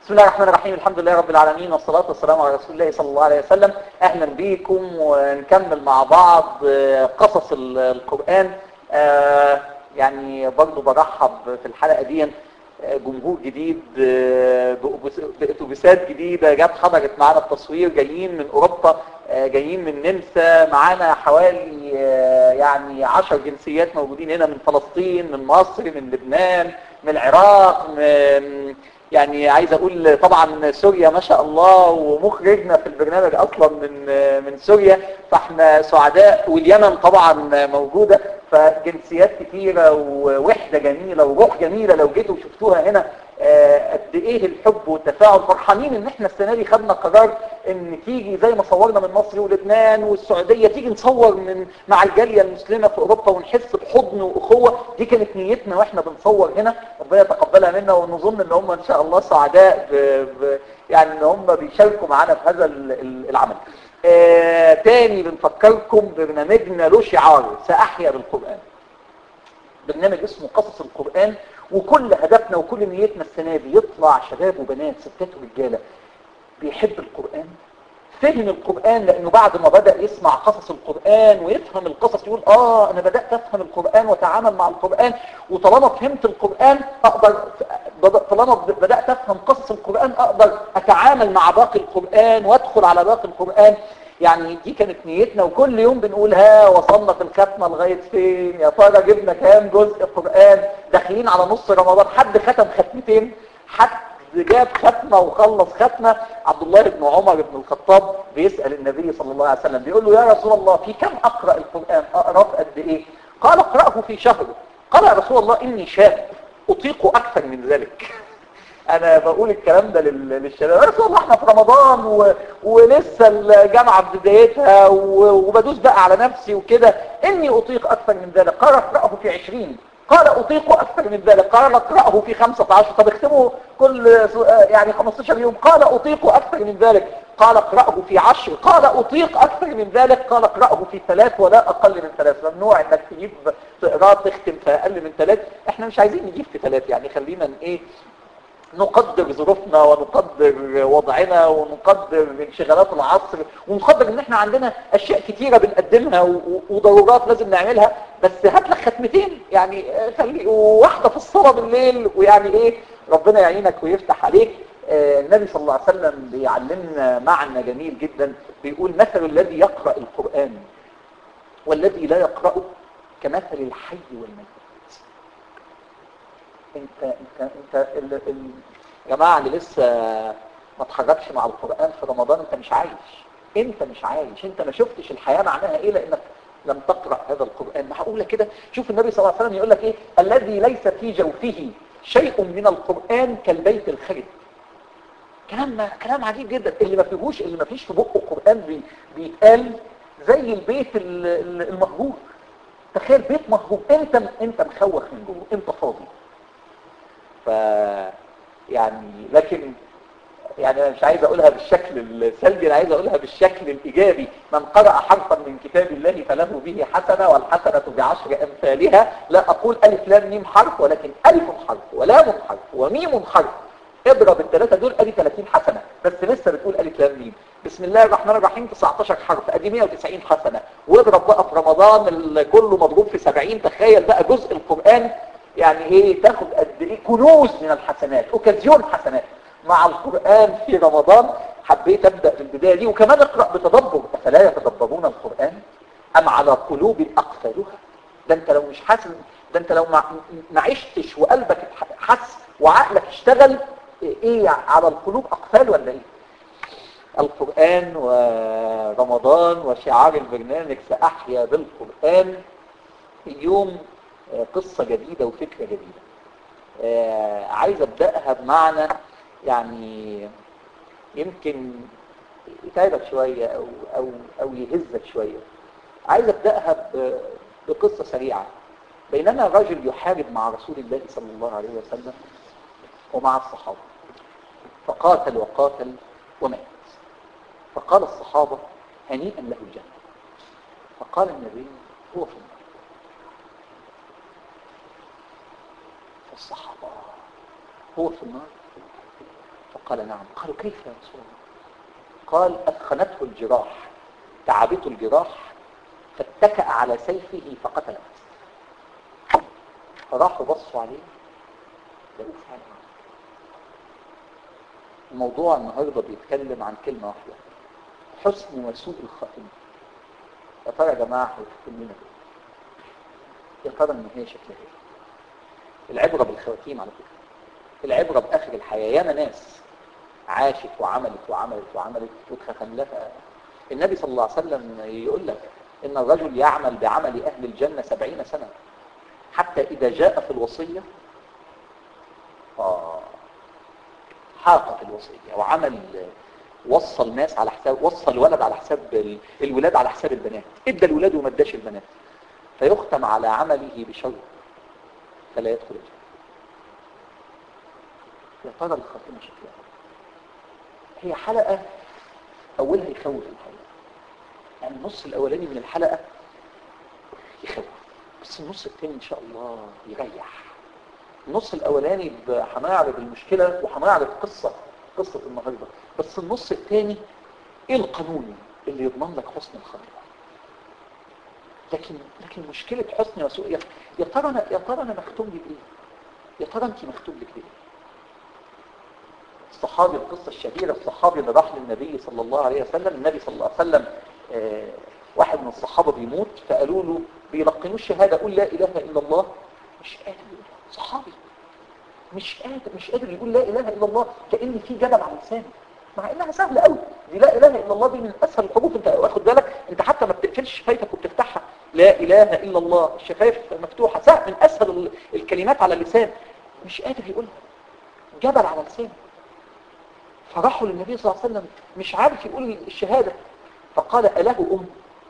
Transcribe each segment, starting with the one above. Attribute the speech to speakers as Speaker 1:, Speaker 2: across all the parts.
Speaker 1: بسم الله الرحمن الرحيم الحمد لله رب العالمين والصلاة والسلام على رسول الله صلى الله عليه وسلم أهلا بكم ونكمل مع بعض آه، قصص ال- القرآن آه، يعني برضو برحب في الحلقة دي آه، جمهور جديد آه، بأوبس- بأتوبيسات جديدة جت حضرت معانا التصوير جايين من أوروبا آه، جايين من النمسا معانا حوالي آه، يعني عشر جنسيات موجودين هنا من فلسطين من مصر من لبنان من العراق من يعني عايز اقول طبعا سوريا ما شاء الله ومخرجنا في البرنامج اصلا من من سوريا فاحنا سعداء واليمن طبعا موجودة فجنسيات كتيرة ووحدة جميلة وروح جميلة لو جيتوا وشفتوها هنا آه، قد ايه الحب والتفاعل فرحانين ان احنا السنة دي خدنا قرار ان تيجي زي ما صورنا من مصر ولبنان والسعودية تيجي نصور من مع الجالية المسلمة في اوروبا ونحس بحضن واخوة دي كانت نيتنا واحنا بنصور هنا ربنا يتقبلها منا ونظن ان هم ان شاء الله سعداء ب... ب... يعني ان هم بيشاركوا معانا في هذا ال- ال- العمل آه تاني بنفكركم برنامجنا له شعار سأحيا بالقرآن برنامج اسمه قصص القرآن وكل هدفنا وكل نيتنا السنة دي يطلع شباب وبنات ستات ورجالة بيحب القرآن فهم القرآن لأنه بعد ما بدأ يسمع قصص القرآن ويفهم القصص يقول آه أنا بدأت أفهم القرآن وأتعامل مع القرآن وطالما فهمت القرآن أقدر طالما بدأت أفهم قصص القرآن أقدر أتعامل مع باقي القرآن وأدخل على باقي القرآن يعني دي كانت نيتنا وكل يوم بنقول ها وصلنا في الختمة لغاية فين يا ترى جبنا كام جزء قرآن داخلين على نص رمضان حد ختم ختمتين حد جاب ختمة وخلص ختمة عبد الله بن عمر بن الخطاب بيسأل النبي صلى الله عليه وسلم بيقول له يا رسول الله في كم أقرأ القرآن أقرأ قد إيه قال اقرأه في شهر قال يا رسول الله إني شاب أطيق أكثر من ذلك انا بقول الكلام ده لل- للشباب يا رسول الله احنا في رمضان و... ولسه الجامعة في بدايتها و... وبدوس بقى على نفسي وكده اني اطيق اكثر من ذلك قال اقرأه في عشرين قال اطيق اكثر من ذلك قال اقرأه في خمسة عشر طب اختمه كل س- يعني 15 يوم قال اطيق اكثر من ذلك قال اقرأه في عشر قال اطيق اكثر من ذلك قال اقرأه في ثلاث ولا اقل من ثلاث ممنوع انك تجيب تقرأ تختم في اقل من ثلاث احنا مش عايزين نجيب في ثلاث يعني خلينا ن- ايه نقدر ظروفنا ونقدر وضعنا ونقدر انشغالات العصر ونقدر ان احنا عندنا اشياء كتيرة بنقدمها و- و- وضرورات لازم نعملها بس هات لك ختمتين يعني آه، خلي واحدة في الصلاة بالليل ويعني ايه ربنا يعينك ويفتح عليك آه، النبي صلى الله عليه وسلم بيعلمنا معنى جميل جدا بيقول مثل الذي يقرأ القرآن والذي لا يقرأه كمثل الحي والميت انت انت انت ال... ال... جماعة اللي لسه ما اتحركش مع القرآن في رمضان انت مش عايش انت مش عايش انت ما شفتش الحياة معناها ايه لانك لم تقرأ هذا القرآن معقولة كده شوف النبي صلى الله عليه وسلم يقول لك ايه الذي ليس في جوفه شيء من القرآن كالبيت الخرب كلام كلام عجيب جدا اللي ما فيهوش اللي ما فيش في بقه قرآن بي... بيتقال زي البيت ال- ال- المهجور تخيل بيت مهجور انت انت مخوخ من جوه انت فاضي ف يعني لكن يعني انا مش عايز اقولها بالشكل السلبي انا عايز اقولها بالشكل الايجابي من قرأ حرفا من كتاب الله فله به حسنة والحسنة بعشر امثالها لا اقول الف لام ميم حرف ولكن الف حرف ولام حرف وميم حرف اضرب الثلاثة دول ادي 30 حسنة بس لسه بتقول الف لام ميم بسم الله الرحمن الرحيم 19 حرف ادي 190 حسنة واضرب بقى في رمضان ال- كله مضروب في 70 تخيل بقى جزء القرآن يعني ايه تاخد قد ايه كنوز من الحسنات اوكازيون حسنات مع القرآن في رمضان حبيت ابدأ في البداية دي وكمان اقرأ بتدبر افلا يتدبرون القرآن ام على قلوب اقفالها ده انت لو مش حاسس ده انت لو ما ما عشتش وقلبك اتح- حس وعقلك اشتغل ايه على القلوب اقفال ولا ايه القرآن ورمضان وشعار البرنامج سأحيا بالقرآن اليوم آه، قصة جديدة وفكرة جديدة آه، عايز أبدأها بمعنى يعني يمكن يتعبك شوية أو, أو, أو يهزك شوية عايز أبدأها ب- بقصة سريعة بينما رجل يحارب مع رسول الله صلى الله عليه وسلم ومع الصحابة فقاتل وقاتل ومات فقال الصحابة هنيئا له الجنة فقال النبي هو في النار فالصحابة هو في النار قال نعم قالوا كيف يا رسول الله قال أثخنته الجراح تعبته الجراح فاتكأ على سيفه فقتل نفسه فراحوا بصوا عليه لقوه فعلا الموضوع النهارده بيتكلم عن كلمة واحدة حسن وسوء الخاتمة يا ترى يا جماعة هيختم لنا يا ترى ان هي شكلها ايه العبرة بالخواتيم على فكرة العبرة بآخر الحياة ياما ناس عاشت وعملت وعملت وعملت واتختم لها النبي صلى الله عليه وسلم يقول لك إن الرجل يعمل بعمل أهل الجنة سبعين سنة حتى إذا جاء في الوصية آه حاقت الوصية وعمل وصل ناس على حساب وصل ولد على حساب ال- الولاد على حساب البنات ادى الولاد وما اداش البنات فيختم على عمله بشر فلا يدخل الجنة يا ترى الخاتمة شكلها هي حلقة أولها يخوف الحقيقة يعني النص الأولاني من الحلقة يخوف بس النص الثاني إن شاء الله يريح النص الأولاني ب- هنعرض المشكلة وهنعرض قصة قصة النهاردة بس النص الثاني إيه القانون اللي يضمن لك حسن الخاتمة لكن لكن مشكلة حسن وسوء يا يا ترى أنا يا ترى أنا مختوم لي بإيه؟ يا ترى أنت مختوم لك بإيه؟ الصحابي القصة الشهيرة الصحابي اللي راح للنبي صلى الله عليه وسلم النبي صلى الله عليه وسلم آه، واحد من الصحابة بيموت فقالوا له بيلقنوا الشهادة قول لا إله إلا الله مش قادر يقول صحابي مش قادر مش قادر يقول لا إله إلا الله كأن في جبل على لسانه مع إنها سهلة قوي دي لا إله إلا الله دي من أسهل الحروف أنت واخد بالك أنت حتى ما بتقفلش شفايفك وبتفتحها لا إله إلا الله الشفايف مفتوحة سهل من أسهل ال- الكلمات على اللسان مش قادر يقولها جبل على لسانه فراحوا للنبي صلى الله عليه وسلم مش عارف يقول الشهادة فقال أله أم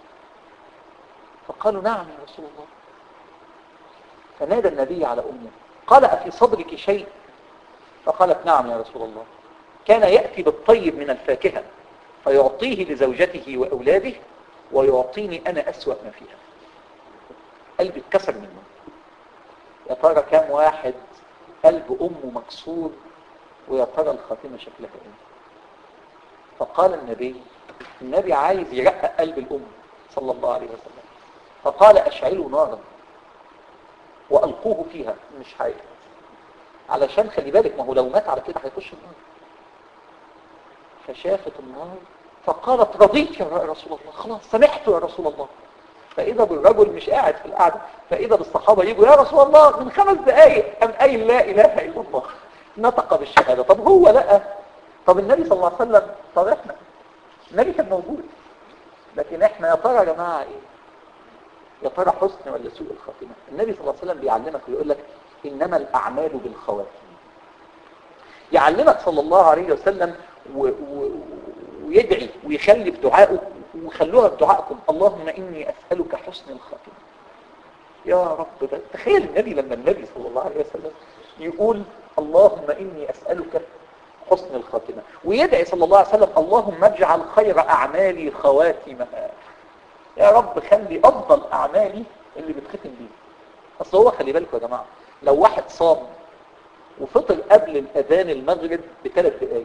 Speaker 1: فقالوا نعم يا رسول الله فنادى النبي على أمه قال أفي صدرك شيء فقالت نعم يا رسول الله كان يأتي بالطيب من الفاكهة فيعطيه لزوجته وأولاده ويعطيني أنا أسوأ ما فيها قلبي اتكسر منه يا ترى كام واحد قلب أمه مكسور ويا ترى الخاتمة شكلها ايه فقال النبي النبي عايز يرقق قلب الأم صلى الله عليه وسلم فقال أشعلوا نارا وألقوه فيها مش حاجة علشان خلي بالك ما هو لو مات على كده هيخش النار فشافت النار فقالت رضيت يا رسول الله خلاص سمحت يا رسول الله فإذا بالرجل مش قاعد في القعدة فإذا بالصحابة يجوا يا رسول الله من خمس دقايق قام قايل لا إله إلا الله نطق بالشهادة طب هو لقى طب النبي صلى الله عليه وسلم طب احنا النبي كان موجود لكن احنا يا ترى يا جماعة ايه يا ترى حسن ولا سوء الخاتمة النبي صلى الله عليه وسلم بيعلمك ويقول لك إنما الأعمال بالخواتيم يعلمك صلى الله عليه وسلم و... و... ويدعي ويخلي في دعائه وخلوها في دعائكم اللهم إني أسألك حسن الخاتمة يا رب ده تخيل النبي لما النبي صلى الله عليه وسلم يقول اللهم إني أسألك حسن الخاتمة ويدعي صلى الله عليه وسلم اللهم اجعل خير أعمالي خواتمها يا رب خلي أفضل أعمالي اللي بتختم بيه أصل هو خلي بالكم يا جماعة لو واحد صام وفطر قبل الأذان المغرب بثلاث دقايق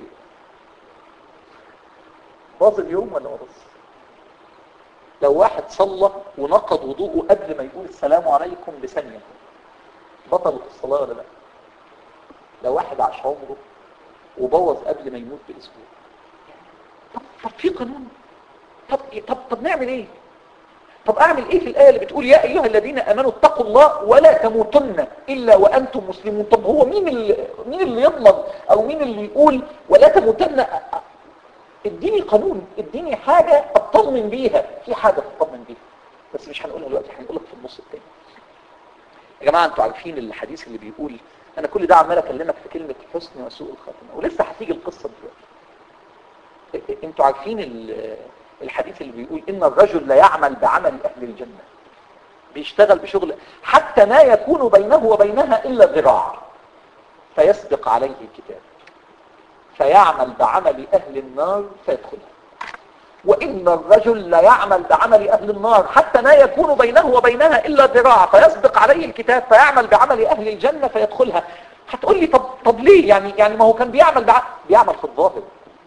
Speaker 1: باظ اليوم ولا ما باظ لو واحد صلى ونقض وضوءه قبل ما يقول السلام عليكم بثانية بطلت الصلاة ولا لا لو واحد عاش عمره وبوظ قبل ما يموت بأسبوع طب, طب في قانون طب, طب, طب نعمل ايه طب اعمل ايه في الآية اللي بتقول يا ايها الذين امنوا اتقوا الله ولا تموتن الا وانتم مسلمون طب هو مين اللي, مين اللي يضمن او مين اللي يقول ولا تموتن اديني قانون اديني حاجة اطمن بيها في حاجة اطمن بيها بس مش هنقولها دلوقتي هنقولها في النص التاني يا جماعة انتوا عارفين الحديث اللي بيقول انا كل ده عمال اكلمك في كلمة حسن وسوء الخاتمة ولسه هتيجي القصة دلوقتي انتوا عارفين الحديث اللي بيقول ان الرجل لا يعمل بعمل اهل الجنة بيشتغل بشغل حتى ما يكون بينه وبينها الا ذراع فيسبق عليه الكتاب فيعمل بعمل اهل النار فيدخلها وإن الرجل لا يعمل بعمل أهل النار حتى ما يكون بينه وبينها إلا ذراع فيسبق عليه الكتاب فيعمل بعمل أهل الجنة فيدخلها هتقول لي طب طب ليه يعني يعني ما هو كان بيعمل بع... بيعمل في الظاهر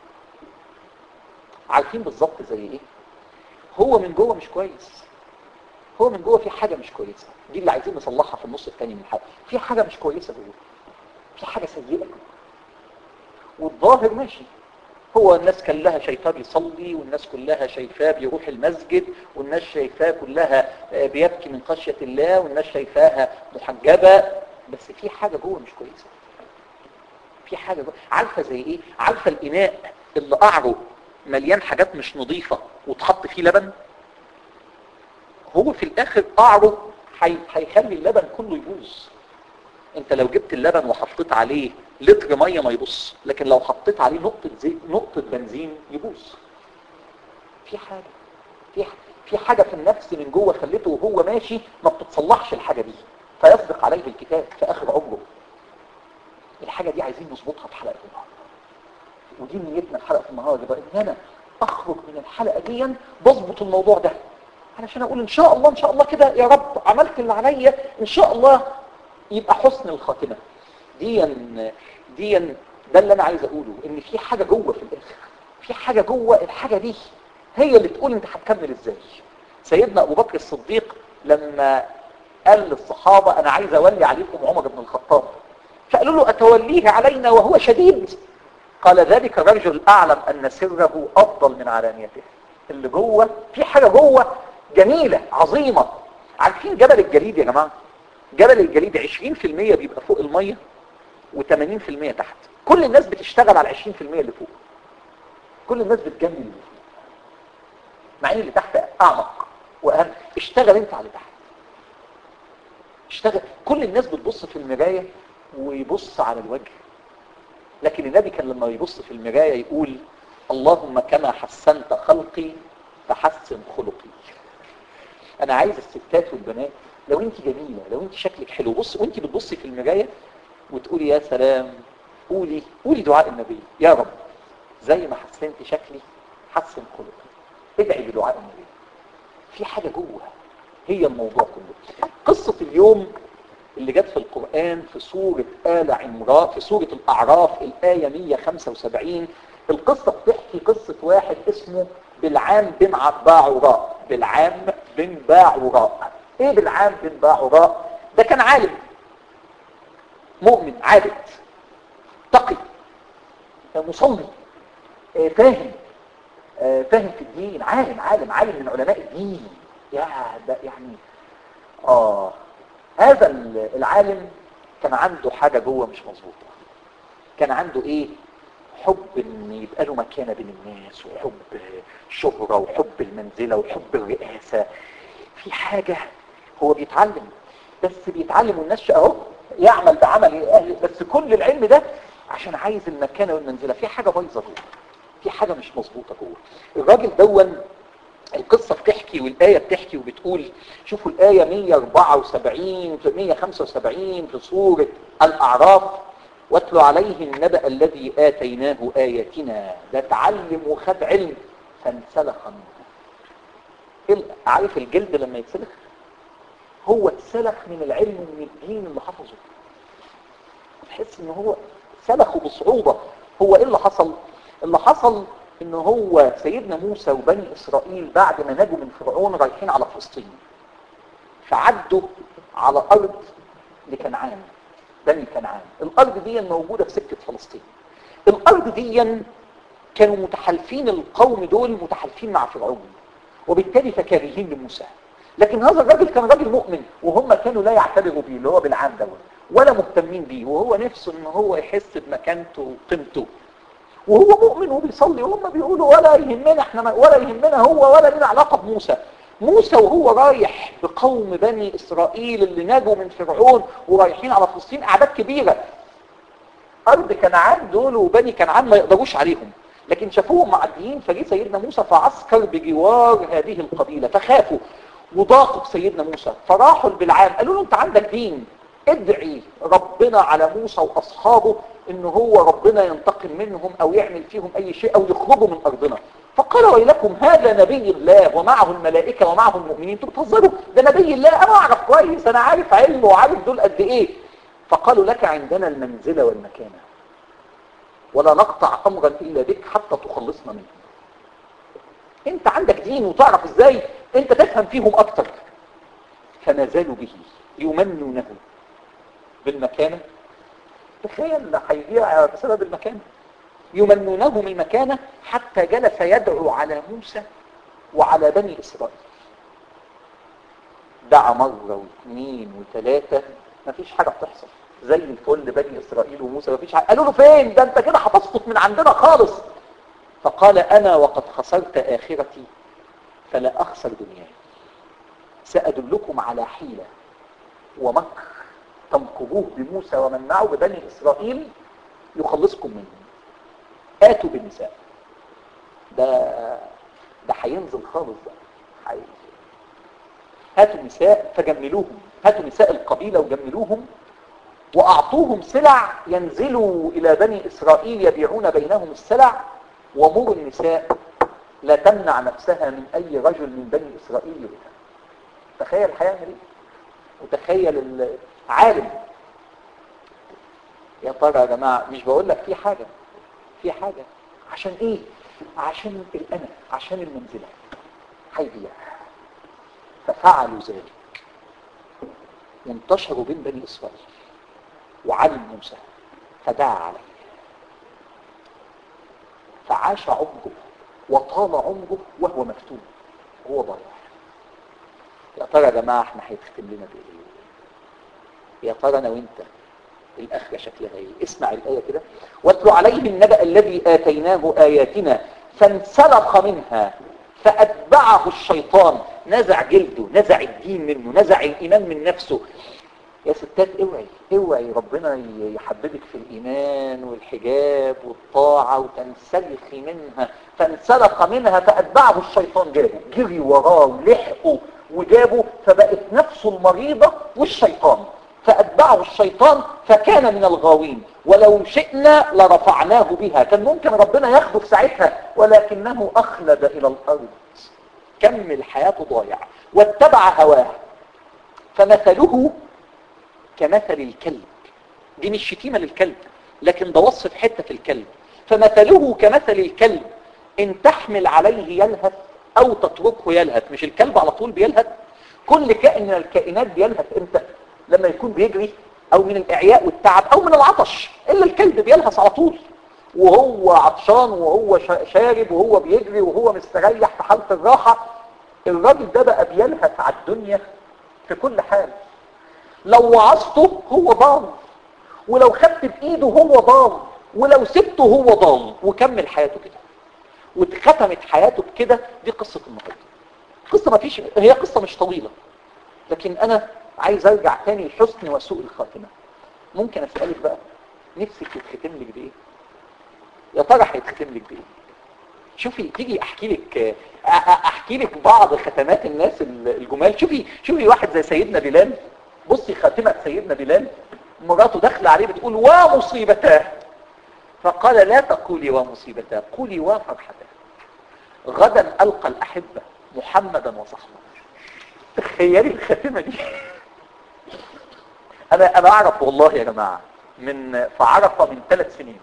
Speaker 1: عارفين بالظبط زي ايه هو من جوه مش كويس هو من جوه في حاجه مش كويسه دي اللي عايزين نصلحها في النص الثاني من الحلقه في حاجه مش كويسه جوه في حاجه سيئه جوه والظاهر ماشي هو الناس كلها شايفاه بيصلي والناس كلها شايفاه بيروح المسجد والناس شايفاه كلها بيبكي من خشية الله والناس شايفاها محجبة بس في حاجة جوه مش كويسة في حاجة جوه عارفة زي ايه عارفة الاناء اللي قعره مليان حاجات مش نظيفة وتحط فيه لبن هو في الاخر قعره هيخلي اللبن كله يبوظ انت لو جبت اللبن وحطيت عليه لتر ميه ما يبص لكن لو حطيت عليه نقطه زيت نقطه بنزين يبوظ في حاجه في في حاجه في النفس من جوه خلته وهو ماشي ما بتتصلحش الحاجه دي فيصدق عليه الكتاب في اخر عمره الحاجه دي عايزين نظبطها في حلقه النهارده ودي نيتنا في حلقه النهارده بقى ان انا اخرج من الحلقه دي بظبط الموضوع ده علشان اقول ان شاء الله ان شاء الله كده يا رب عملت اللي عليا ان شاء الله يبقى حسن الخاتمه ديا ديا ده اللي انا عايز اقوله ان في حاجه جوه في الاخر في حاجه جوه الحاجه دي هي اللي تقول انت هتكمل ازاي سيدنا ابو بكر الصديق لما قال للصحابه انا عايز اولي عليكم عمر بن الخطاب فقالوا له اتوليه علينا وهو شديد قال ذلك الرجل اعلم ان سره افضل من علانيته اللي جوه في حاجه جوه جميله عظيمه عارفين جبل الجليد يا جماعه جبل الجليد 20% بيبقى فوق الميه و80% تحت كل الناس بتشتغل على 20% اللي فوق كل الناس بتجمل اللي فوق مع ان اللي تحت اعمق واهم اشتغل انت على اللي تحت اشتغل كل الناس بتبص في المرايه ويبص على الوجه لكن النبي كان لما يبص في المرايه يقول اللهم كما حسنت خلقي فحسن خلقي انا عايز الستات والبنات لو انت جميله لو انت شكلك حلو بص وانت بتبصي في المرايه وتقولي يا سلام قولي قولي دعاء النبي يا رب زي ما حسنت شكلي حسن خلقي ادعي بدعاء النبي في حاجة جوه هي الموضوع كله قصة اليوم اللي جت في القرآن في سورة آل عمران في سورة الأعراف الآية 175 القصة بتحكي قصة واحد اسمه بالعام بن باعوراء بالعام بن باعوراء ايه بالعام بن باعوراء ده كان عالم مؤمن عابد تقي مصلي فاهم فاهم في الدين عالم عالم عالم من علماء الدين يا ده يعني اه هذا العالم كان عنده حاجة جوه مش مظبوطة كان عنده ايه حب ان يبقى له مكانة بين الناس وحب شهرة وحب المنزلة وحب الرئاسة في حاجة هو بيتعلم بس بيتعلم والناس اهو يعمل بعمل اهل بس كل العلم ده عشان عايز المكانة والمنزلة في حاجة بايظة جوه في حاجة مش مظبوطة جوه الراجل دون القصة بتحكي والآية بتحكي وبتقول شوفوا الآية 174 في 175 في سورة الأعراف واتلو عليه النبأ الذي آتيناه آياتنا ده تعلم وخد علم فانسلخ منه عارف الجلد لما يتسلخ هو اتسلخ من العلم ومن الدين اللي حفظه تحس ان هو سلخه بصعوبة هو ايه اللي حصل اللي حصل ان هو سيدنا موسى وبني اسرائيل بعد ما نجوا من فرعون رايحين على فلسطين فعدوا على ارض لكنعان بني كنعان الارض دي موجودة في سكة فلسطين الارض دي كانوا متحالفين القوم دول متحالفين مع فرعون وبالتالي فكارهين لموسى لكن هذا الراجل كان راجل مؤمن وهم كانوا لا يعتبروا بيه اللي هو بالعام دوت ولا مهتمين بيه وهو نفسه ان هو يحس بمكانته وقيمته وهو مؤمن وبيصلي وهم بيقولوا ولا يهمنا احنا ولا يهمنا هو ولا لنا علاقه بموسى موسى وهو رايح بقوم بني اسرائيل اللي نجوا من فرعون ورايحين على فلسطين اعداد كبيره ارض كنعان دول وبني كنعان ما يقدروش عليهم لكن شافوهم معديين فجه سيدنا موسى فعسكر بجوار هذه القبيله فخافوا وضاقوا بسيدنا موسى فراحوا بالعام قالوا له انت عندك دين ادعي ربنا على موسى واصحابه ان هو ربنا ينتقم منهم او يعمل فيهم اي شيء او يخرجوا من ارضنا فقال ويلكم هذا نبي الله ومعه الملائكة ومعه المؤمنين انتوا بتهزروا ده نبي الله انا اعرف كويس انا عارف علمه وعارف دول قد ايه فقالوا لك عندنا المنزلة والمكانة ولا نقطع أمرا إلا بك حتى تخلصنا منه انت عندك دين وتعرف ازاي انت تفهم فيهم اكتر فما زالوا به يمنونه بالمكانة تخيل هيضيع بسبب المكانة يمنونه بالمكانة حتى جلس يدعو على موسى وعلى بني إسرائيل دعا مرة واثنين وثلاثة مفيش حاجة بتحصل زي الفل بني إسرائيل وموسى مفيش حاجة قالوا له فين ده انت كده هتسقط من عندنا خالص فقال أنا وقد خسرت آخرتي فلا أخسر دنياي سأدلكم على حيلة ومكر تمكروه بموسى ومن معه ببني إسرائيل يخلصكم منه آتوا بالنساء ده ده هينزل خالص ده حي... هاتوا النساء فجملوهم هاتوا نساء القبيلة وجملوهم وأعطوهم سلع ينزلوا إلى بني إسرائيل يبيعون بينهم السلع ومر النساء لا تمنع نفسها من أي رجل من بني إسرائيل يريدها تخيل هيعمل ايه وتخيل العالم يا ترى يا جماعة مش بقول لك في حاجة في حاجة عشان ايه عشان الأنا عشان المنزلة هيبيع ففعلوا ذلك وانتشروا بين بني إسرائيل وعلم موسى فدعا عليه فعاش عمره وطال عمره وهو مفتون وهو ضايع يا ترى يا جماعة احنا هيتختم لنا بايه يا ترى انا وانت الاخرة شكلها ايه اسمع الآية كده واتلو عليهم النبأ الذي آتيناه آياتنا فانسلخ منها فأتبعه الشيطان نزع جلده نزع الدين منه نزع الإيمان من نفسه يا ستات اوعي اوعي ربنا يحببك في الإيمان والحجاب والطاعة وتنسلخي منها فانسلخ منها فأتبعه الشيطان جابه جري وراه ولحقه وجابه فبقت نفسه المريضة والشيطان فأتبعه الشيطان فكان من الغاوين ولو شئنا لرفعناه بها كان ممكن ربنا ياخده في ساعتها ولكنه أخلد إلى الأرض كمل حياته ضايع واتبع هواه فمثله كمثل الكلب دي مش شتيمة للكلب لكن ده وصف حتة في الكلب فمثله كمثل الكلب إن تحمل عليه يلهث أو تتركه يلهث مش الكلب على طول بيلهث كل كائن من الكائنات بيلهث امتى لما يكون بيجري أو من الإعياء والتعب أو من العطش إلا الكلب بيلهث على طول وهو عطشان وهو شارب وهو بيجري وهو مستريح في حالة الراحة الراجل ده بقى بيلهث على الدنيا في كل حال لو وعظته هو ضال ولو خدت بايده هو ضال ولو سبته هو ضال وكمل حياته كده واتختمت حياته بكده دي قصة النهارده قصة ما فيش هي قصة مش طويلة لكن انا عايز ارجع تاني لحسن وسوء الخاتمة ممكن اسألك بقى نفسك يتختم لك بايه يا ترى هيتختم لك بايه شوفي تيجي احكي لك احكي لك بعض ختمات الناس الجمال شوفي شوفي واحد زي سيدنا بلال بصي خاتمة سيدنا بلال مراته داخله عليه بتقول ومصيبتاه فقال لا تقولي ومصيبتاه قولي وفرحتاه غدا ألقى الأحبة محمدا وصحبه تخيلي الخاتمة دي أنا أنا أعرف والله يا جماعة من في عرفة من ثلاث سنين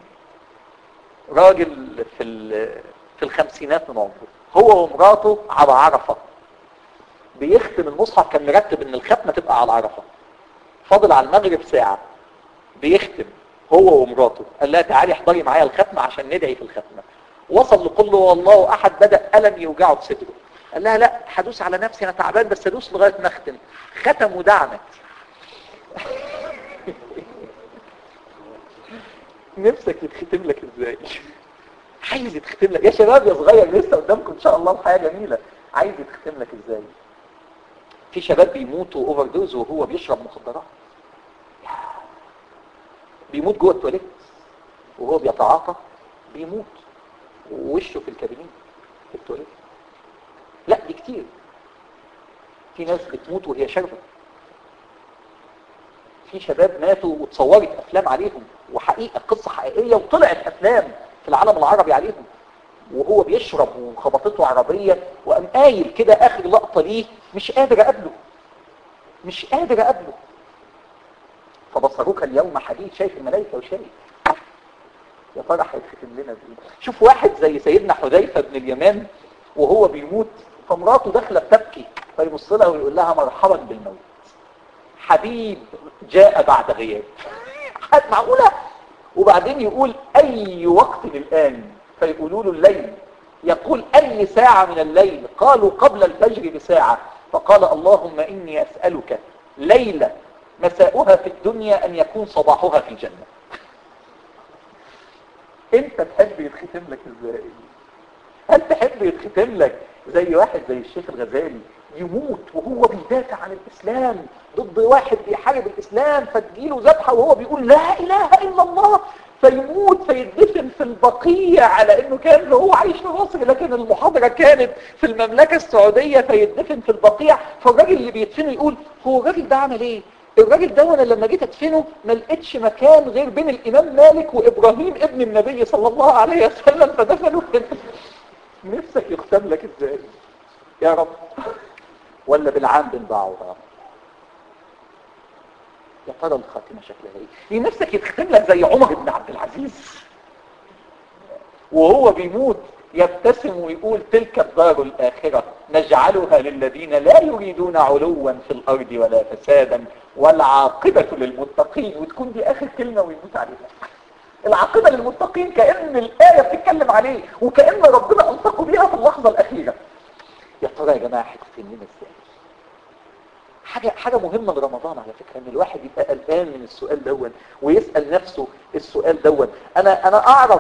Speaker 1: راجل في في الخمسينات من عمره هو ومراته على عرفة بيختم المصحف كان مرتب ان الختمة تبقى على عرفة فاضل على المغرب ساعة بيختم هو ومراته قال لها تعالي احضري معايا الختمة عشان ندعي في الختمة وصل لقل له والله احد بدأ ألم يوجعه في صدره قال لها لا هدوس على نفسي انا تعبان بس ادوس لغاية ما اختم ختم ودعمت نفسك يتختم لك ازاي عايز يتختم لك يا شباب يا صغير لسه قدامكم ان شاء الله حياة جميلة عايز يتختم لك ازاي في شباب بيموتوا اوفر دوز وهو بيشرب مخدرات بيموت جوه التواليت وهو بيتعاطى بيموت ووشه في الكابينين في التواليت لا دي كتير في ناس بتموت وهي شاربه في شباب ماتوا وتصورت افلام عليهم وحقيقه قصه حقيقيه وطلعت افلام في العالم العربي عليهم وهو بيشرب وخبطته عربية وقام قايل كده اخر لقطة ليه مش قادر اقابله مش قادر اقابله فبصروك اليوم حديد شايف الملائكة وشايف يا ترى هيتختم لنا بايه شوف واحد زي سيدنا حذيفة بن اليمان وهو بيموت فمراته داخله بتبكي فيبص لها ويقول لها مرحبا بالموت حبيب جاء بعد غياب حد معقولة وبعدين يقول اي وقت الان فيقولوا له الليل يقول اي ساعة من الليل قالوا قبل الفجر بساعة فقال اللهم اني اسألك ليلة مساؤها في الدنيا ان يكون صباحها في الجنة انت تحب يتختم لك ازاي هل تحب يتختم لك زي واحد زي الشيخ الغزالي يموت وهو بيدافع عن الاسلام ضد واحد بيحارب الاسلام فتجيله ذبحه وهو بيقول لا اله الا الله فيموت فيدفن في البقيع على انه كان هو عايش في مصر لكن المحاضرة كانت في المملكة السعودية فيدفن في البقيع فالراجل اللي بيدفنه يقول هو الراجل ده عمل ايه الراجل ده وانا لما جيت ادفنه ما لقيتش مكان غير بين الامام مالك وابراهيم ابن النبي صلى الله عليه وسلم فدفنوا نفسك يختم لك ازاي يا رب ولا بالعام بن بعوضة يا ترى الخاتمة شكلها ايه دي نفسك يتختم لك زي عمر بن عبد العزيز وهو بيموت يبتسم ويقول تلك الدار الآخرة نجعلها للذين لا يريدون علوا في الأرض ولا فسادا والعاقبة للمتقين وتكون دي آخر كلمة ويموت عليها العاقبة للمتقين كأن الآية بتتكلم عليه وكأن ربنا أنطقوا بيها في اللحظة الأخيرة يا ترى يا جماعة هتختم لنا ازاي حاجة, حاجة مهمة لرمضان على فكرة ان الواحد يبقى قلقان من السؤال دون ويسأل نفسه السؤال دون انا انا اعرف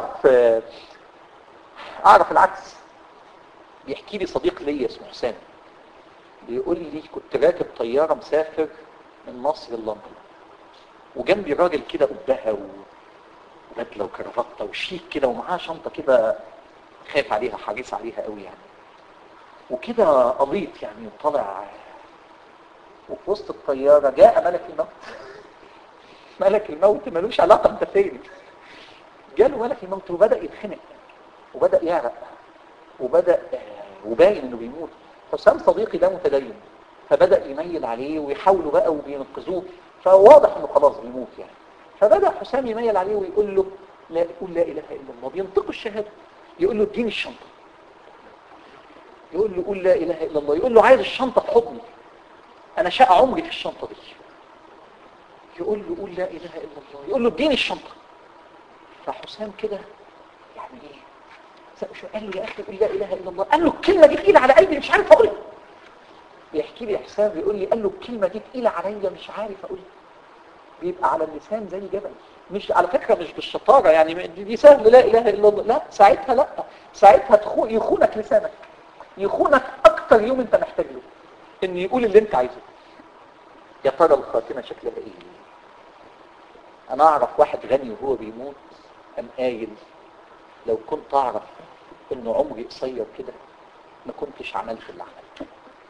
Speaker 1: اعرف العكس بيحكي لي صديق ليا اسمه حسام بيقول لي كنت راكب طيارة مسافر من مصر لندن وجنبي راجل كده قبها وبدله وكرافته وشيك كده ومعاه شنطة كده خايف عليها حريص عليها قوي يعني وكده قليط يعني وطلع وفي وسط الطيارة جاء ملك الموت ملك الموت ملوش علاقة انت فين جاله ملك الموت وبدأ يتخنق وبدأ يعرق وبدأ وباين انه بيموت حسام صديقي ده متدين فبدأ يميل عليه ويحاولوا بقى وبينقذوه فواضح انه خلاص بيموت يعني فبدأ حسام يميل عليه ويقول له لا يقول لا اله الا الله بينطق الشهادة يقول له اديني الشنطة يقول له قول لا اله الا الله يقول له عايز الشنطة في حضني انا شاء عمري في الشنطة دي يقول له قول لا اله الا الله يقول له اديني الشنطة فحسام كده يعني ايه شو قال له يا اخي قول لا اله الا الله قال له الكلمة دي تقيلة على قلبي مش عارف اقولها بيحكي لي حسام بيقول لي قال له الكلمة دي تقيلة عليا مش عارف اقولها بيبقى على اللسان زي جبل مش على فكرة مش بالشطارة يعني دي سهل لا اله الا الله لا ساعتها لا ساعتها تخو يخونك لسانك يخونك اكتر يوم انت محتاج له ان يقول اللي انت عايزه يا ترى الخاتمة شكلها ايه انا اعرف واحد غني وهو بيموت ام قايل لو كنت اعرف ان عمري قصير كده ما كنتش عملت اللي عملته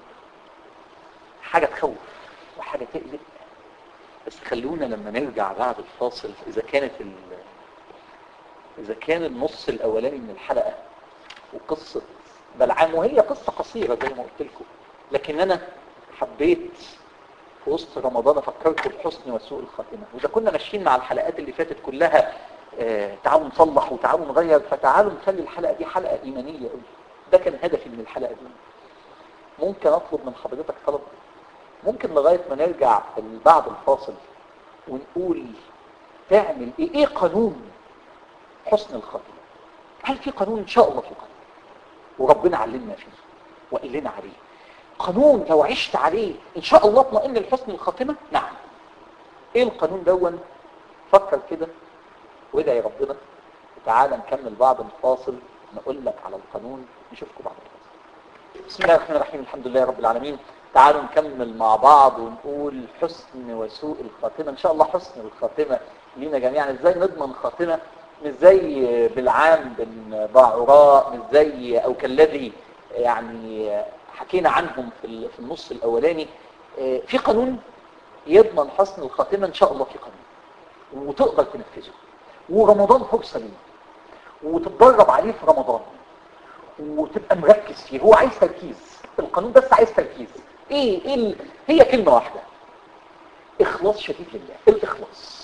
Speaker 1: حاجة تخوف وحاجة تقلق بس خلونا لما نرجع بعد الفاصل اذا كانت ال... اذا كان النص الاولاني من الحلقة وقصة بلعام وهي قصة قصيرة زي ما قلت لكم لكن انا حبيت في وسط رمضان فكرت بحسن وسوء الخاتمة وإذا كنا ماشيين مع الحلقات اللي فاتت كلها آه تعالوا نصلح وتعالوا نغير فتعالوا نخلي الحلقة دي حلقة إيمانية قوي ده كان هدفي من الحلقة دي ممكن أطلب من حضرتك طلب ممكن لغاية ما نرجع بعد الفاصل ونقول تعمل ايه ايه قانون حسن الخاتمة هل في قانون ان شاء الله في قانون وربنا علمنا فيه وقال لنا عليه قانون لو عشت عليه ان شاء الله اطمئن لحسن الخاتمة نعم ايه القانون دون فكر كده وادعي ربنا وتعالى نكمل بعض الفاصل نقول لك على القانون نشوفكم بعد الفاصل بسم الله الرحمن الرحيم الحمد لله رب العالمين تعالوا نكمل مع بعض ونقول حسن وسوء الخاتمة ان شاء الله حسن الخاتمة لينا جميعا ازاي نضمن خاتمة مش زي بالعام بن باعوراء مش زي او كالذي يعني حكينا عنهم في في النص الاولاني في قانون يضمن حسن الخاتمة ان شاء الله في قانون وتقدر تنفذه ورمضان فرصة ليه وتتدرب عليه في رمضان وتبقى مركز فيه هو عايز تركيز القانون بس عايز تركيز ايه ايه ال... هي كلمة واحدة اخلاص شديد لله الاخلاص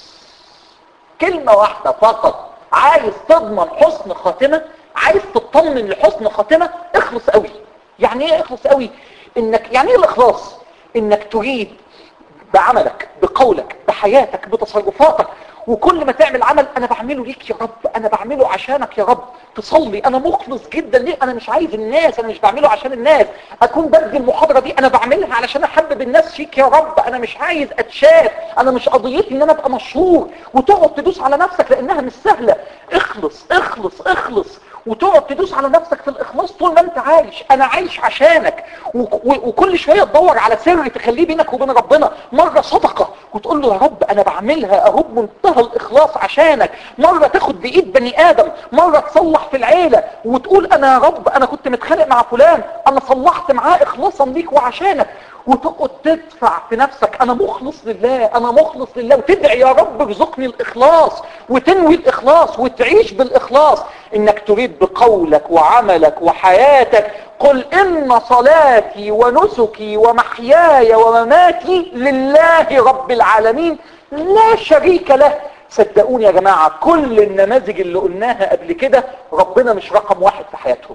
Speaker 1: كلمة واحدة فقط عايز تضمن حسن خاتمة عايز تطمن لحسن خاتمة اخلص قوي يعني ايه اخلص قوي انك يعني ايه الاخلاص انك تريد بعملك بقولك بحياتك بتصرفاتك وكل ما تعمل عمل انا بعمله ليك يا رب انا بعمله عشانك يا رب تصلي انا مخلص جدا ليه انا مش عايز الناس انا مش بعمله عشان الناس اكون بدي المحاضرة دي انا بعملها علشان احبب الناس فيك يا رب انا مش عايز اتشاف انا مش قضيتي ان انا ابقى مشهور وتقعد تدوس على نفسك لانها مش سهلة اخلص اخلص اخلص وتقعد تدوس على نفسك في الاخلاص طول ما انت عايش انا عايش عشانك وكل شوية تدور على سر تخليه بينك وبين ربنا مرة صدقة وتقول له يا رب انا بعملها اهو بمنتهى الاخلاص عشانك مرة تاخد بايد بني ادم مرة تصلح في العيلة وتقول انا يا رب انا كنت متخانق مع فلان انا صلحت معاه اخلاصا ليك وعشانك وتقعد تدفع في نفسك انا مخلص لله انا مخلص لله وتدعي يا رب ارزقني الاخلاص وتنوي الاخلاص وتعيش بالاخلاص انك تريد بقولك وعملك وحياتك قل ان صلاتي ونسكي ومحياي ومماتي لله رب العالمين لا شريك له صدقوني يا جماعة كل النماذج اللي قلناها قبل كده ربنا مش رقم واحد في حياتهم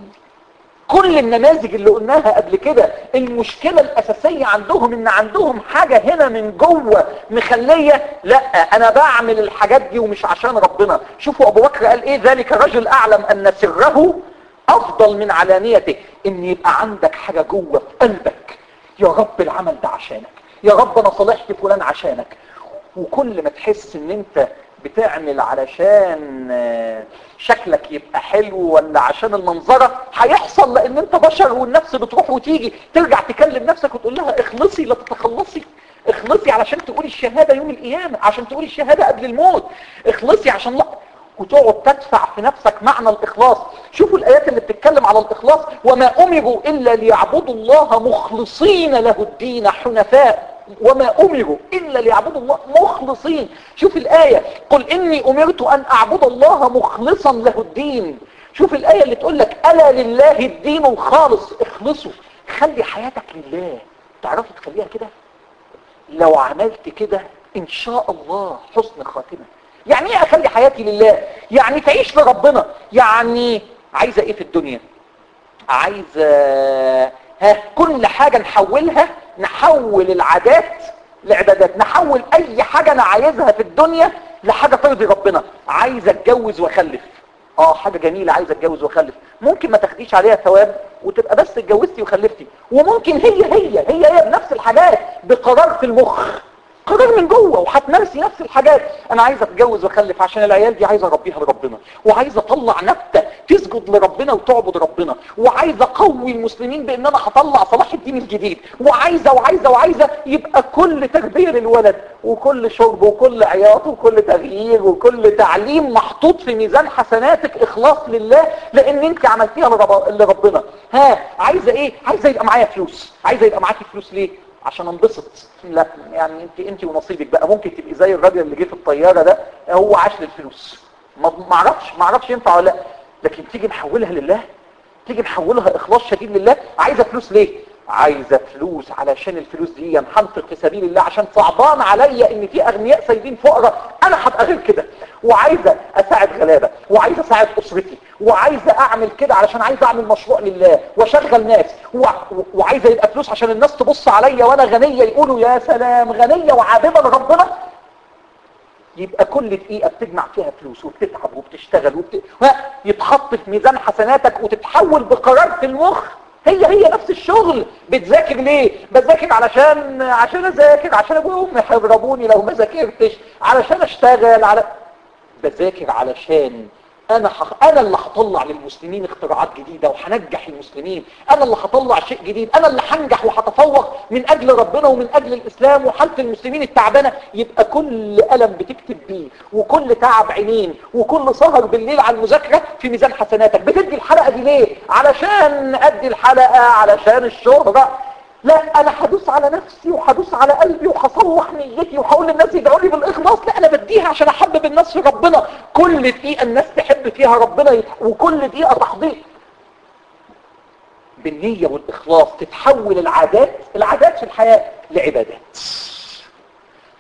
Speaker 1: كل النماذج اللي قلناها قبل كده المشكلة الأساسية عندهم إن عندهم حاجة هنا من جوه مخلية لا أنا بعمل الحاجات دي ومش عشان ربنا شوفوا أبو بكر قال إيه ذلك رجل أعلم أن سره أفضل من علانيته إن يبقى عندك حاجة جوه في قلبك يا رب العمل ده عشانك يا رب أنا صالحت فلان عشانك وكل ما تحس إن أنت بتعمل علشان شكلك يبقى حلو ولا عشان المنظرة هيحصل لان انت بشر والنفس بتروح وتيجي ترجع تكلم نفسك وتقول لها اخلصي لا تتخلصي اخلصي علشان تقولي الشهادة يوم القيامة عشان تقولي الشهادة قبل الموت اخلصي عشان لا وتقعد تدفع في نفسك معنى الإخلاص شوفوا الآيات اللي بتتكلم على الإخلاص وما أمروا إلا ليعبدوا الله مخلصين له الدين حنفاء وما أمروا إلا ليعبدوا الله مخلصين شوف الآية قل إني أمرت أن أعبد الله مخلصا له الدين شوف الآية اللي تقول لك ألا لله الدين الخالص اخلصوا خلي حياتك لله تعرفوا تخليها كده لو عملت كده إن شاء الله حسن خاتمة يعني ايه اخلي حياتي لله يعني تعيش لربنا يعني عايزة ايه في الدنيا عايزة ها كل حاجة نحولها نحول العادات لعبادات نحول اي حاجة انا عايزها في الدنيا لحاجة ترضي ربنا عايزة اتجوز واخلف اه حاجة جميلة عايزة اتجوز واخلف ممكن ما تاخديش عليها ثواب وتبقى بس اتجوزتي وخلفتي وممكن هي هي هي هي بنفس الحاجات بقرار في المخ قرار من جوه وهتمارسي نفس الحاجات انا عايزه اتجوز واخلف عشان العيال دي عايزه اربيها لربنا وعايزه اطلع نبته تسجد لربنا وتعبد ربنا وعايزه اقوي المسلمين بان انا هطلع صلاح الدين الجديد وعايزه وعايزه وعايزه يبقى كل تربيه للولد وكل شرب وكل عياط وكل تغيير وكل تعليم محطوط في ميزان حسناتك اخلاص لله لان انت عملتيها لربنا ها عايزه ايه عايزه يبقى معايا فلوس عايزه يبقى معاكي فلوس ليه عشان انبسط لا يعني انت انت ونصيبك بقى ممكن تبقي زي الراجل اللي جه في الطياره ده هو عاش للفلوس ما اعرفش ما اعرفش ينفع ولا لا لكن تيجي نحولها لله تيجي نحولها اخلاص شديد لله عايزه فلوس ليه عايزه فلوس علشان الفلوس دي هنفق في سبيل الله عشان صعبان عليا ان في اغنياء سايبين فقراء انا هبقى غير كده وعايزه اساعد غلابه وعايزه اساعد اسرتي وعايزه اعمل كده علشان عايزه اعمل مشروع لله واشغل ناس وعايزه يبقى فلوس عشان الناس تبص عليا وانا غنيه يقولوا يا سلام غنيه وعابده لربنا يبقى كل دقيقة بتجمع فيها فلوس وبتتعب وبتشتغل وبت... يتحط في ميزان حسناتك وتتحول بقرار في المخ هي هي نفس الشغل بتذاكر ليه بذاكر علشان عشان اذاكر عشان ابويا وامي هيضربوني لو ما ذاكرتش علشان اشتغل على بذاكر علشان انا حخ... انا اللي هطلع للمسلمين اختراعات جديدة وهنجح المسلمين انا اللي هطلع شيء جديد انا اللي هنجح وهتفوق من اجل ربنا ومن اجل الاسلام وحالة المسلمين التعبانة يبقى كل قلم بتكتب بيه وكل تعب عينين وكل سهر بالليل على المذاكرة في ميزان حسناتك بتدي الحلقة دي ليه علشان ادي الحلقة علشان الشهرة لا انا هدوس على نفسي وهدوس على قلبي وهصلح نيتي وهقول للناس يدعوا لي بالاخلاص لا انا بديها عشان احبب الناس في ربنا كل دقيقه الناس تحب فيها ربنا يتح... وكل دقيقه تحضير بالنيه والاخلاص تتحول العادات العادات في الحياه لعبادات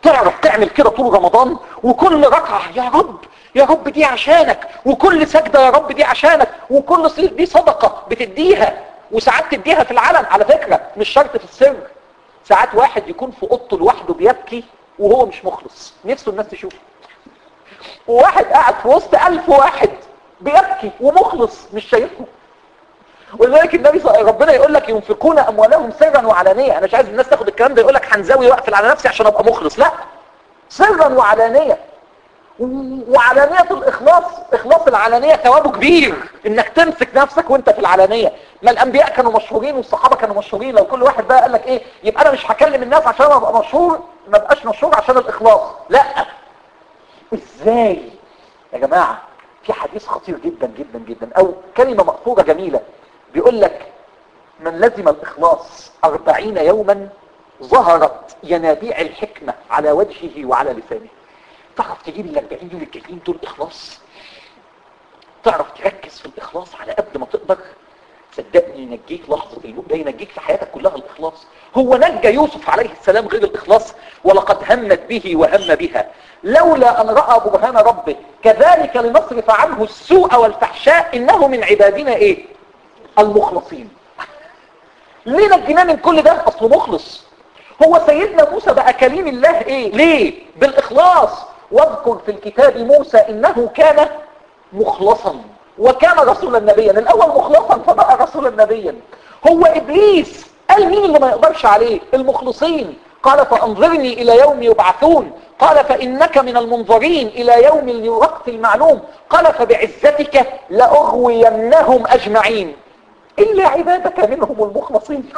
Speaker 1: تعرف تعمل كده طول رمضان وكل ركعة يا رب يا رب دي عشانك وكل سجدة يا رب دي عشانك وكل صيف دي صدقة بتديها وساعات تديها في العلن على فكرة مش شرط في السر ساعات واحد يكون في اوضته لوحده بيبكي وهو مش مخلص نفسه الناس تشوفه وواحد قاعد في وسط ألف واحد بيبكي ومخلص مش شايفهم ولذلك النبي صلى ربنا يقول لك ينفقون اموالهم سرا وعلانيه انا مش عايز الناس تاخد الكلام ده يقول لك هنزاوي واقفل على نفسي عشان ابقى مخلص لا سرا وعلانيه وعلانية الإخلاص إخلاص العلانية ثوابه كبير إنك تمسك نفسك وإنت في العلانية ما الأنبياء كانوا مشهورين والصحابة كانوا مشهورين لو كل واحد بقى قال لك إيه يبقى أنا مش هكلم الناس عشان أبقى مشهور ما بقاش مشهور عشان الإخلاص لا إزاي يا جماعة في حديث خطير جدا جدا جدا أو كلمة مأثورة جميلة بيقول لك من لزم الإخلاص أربعين يوما ظهرت ينابيع الحكمة على وجهه وعلى لسانه تعرف تجيب ال 40 يوم الجايين دول اخلاص تعرف تركز في الاخلاص على قد ما تقدر صدقني ينجيك لحظة الموت ده ينجيك في حياتك كلها الاخلاص هو نجى يوسف عليه السلام غير الاخلاص ولقد همت به وهم بها لولا ان رأى برهان ربه كذلك لنصرف عنه السوء والفحشاء انه من عبادنا ايه المخلصين ليه نجيناه من كل ده اصله مخلص هو سيدنا موسى بقى كليم الله ايه ليه بالاخلاص واذكر في الكتاب موسى انه كان مخلصا وكان رسولا نبيا الاول مخلصا فبقى رسولا نبيا هو ابليس قال مين اللي ما يقدرش عليه المخلصين قال فانظرني الى يوم يبعثون قال فانك من المنظرين الى يوم الوقت المعلوم قال فبعزتك لاغوينهم اجمعين الا عبادك منهم المخلصين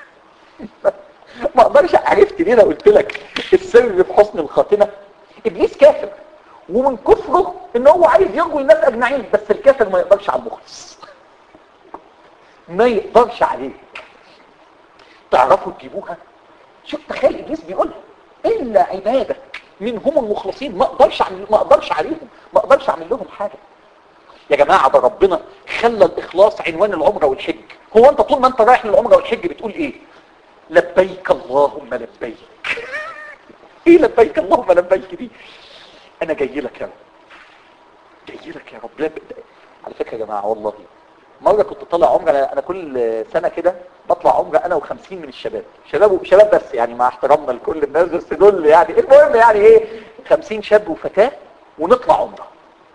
Speaker 1: ما اقدرش عرفت ليه انا قلت لك السر في حسن الخاتمه ابليس كافر ومن كفره ان هو عايز يغوي الناس اجمعين بس الكافر ما يقدرش على المخلص ما يقدرش عليه تعرفوا تجيبوها شوف تخيل ابليس بيقولها الا عبادك منهم المخلصين ما اقدرش اعمل ما اقدرش عليهم ما اقدرش اعمل لهم حاجه يا جماعه ده ربنا خلى الاخلاص عنوان العمره والحج هو انت طول ما انت رايح للعمره والحج بتقول ايه لبيك اللهم لبيك ايه لبيك اللهم لبيك دي انا جاي لك يا رب جاي لك يا رب لب... على فكره يا جماعه والله مره كنت طالع عمره انا, أنا كل سنه كده بطلع عمره انا و50 من الشباب شباب شباب بس يعني مع احترامنا لكل الناس بس دول يعني المهم يعني ايه 50 شاب وفتاه ونطلع عمره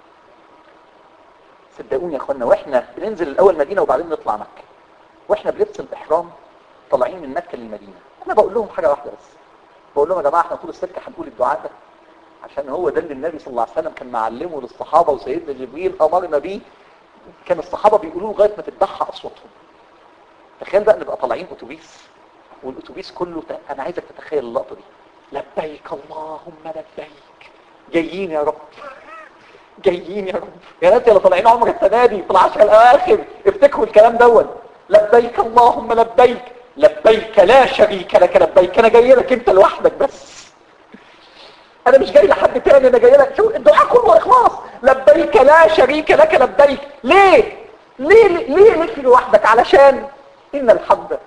Speaker 1: صدقوني يا اخوانا واحنا بننزل الاول مدينه وبعدين نطلع مكه واحنا بلبس الاحرام طالعين من مكة للمدينة انا بقول لهم حاجة واحدة بس بقول لهم يا جماعة احنا طول السكة هنقول الدعاء ده عشان هو ده اللي النبي صلى الله عليه وسلم كان معلمه للصحابة وسيدنا جبريل امرنا بيه كان الصحابة بيقولوا لغاية ما تتبحى اصواتهم تخيل بقى نبقى طالعين اتوبيس والاتوبيس كله ت... انا عايزك تتخيل اللقطة دي لبيك اللهم لبيك جايين يا رب جايين يا رب يا ناس اللي طالعين عمر السنة دي في العشر الاواخر افتكروا الكلام دون لبيك اللهم لبيك لبيك لا شريك لك لبيك انا جاي لك انت لوحدك بس انا مش جاي لحد تاني انا جاي لك شو الدعاء كله اخلاص لبيك لا شريك لك لبيك ليه ليه ليه لك لوحدك علشان ان الحمد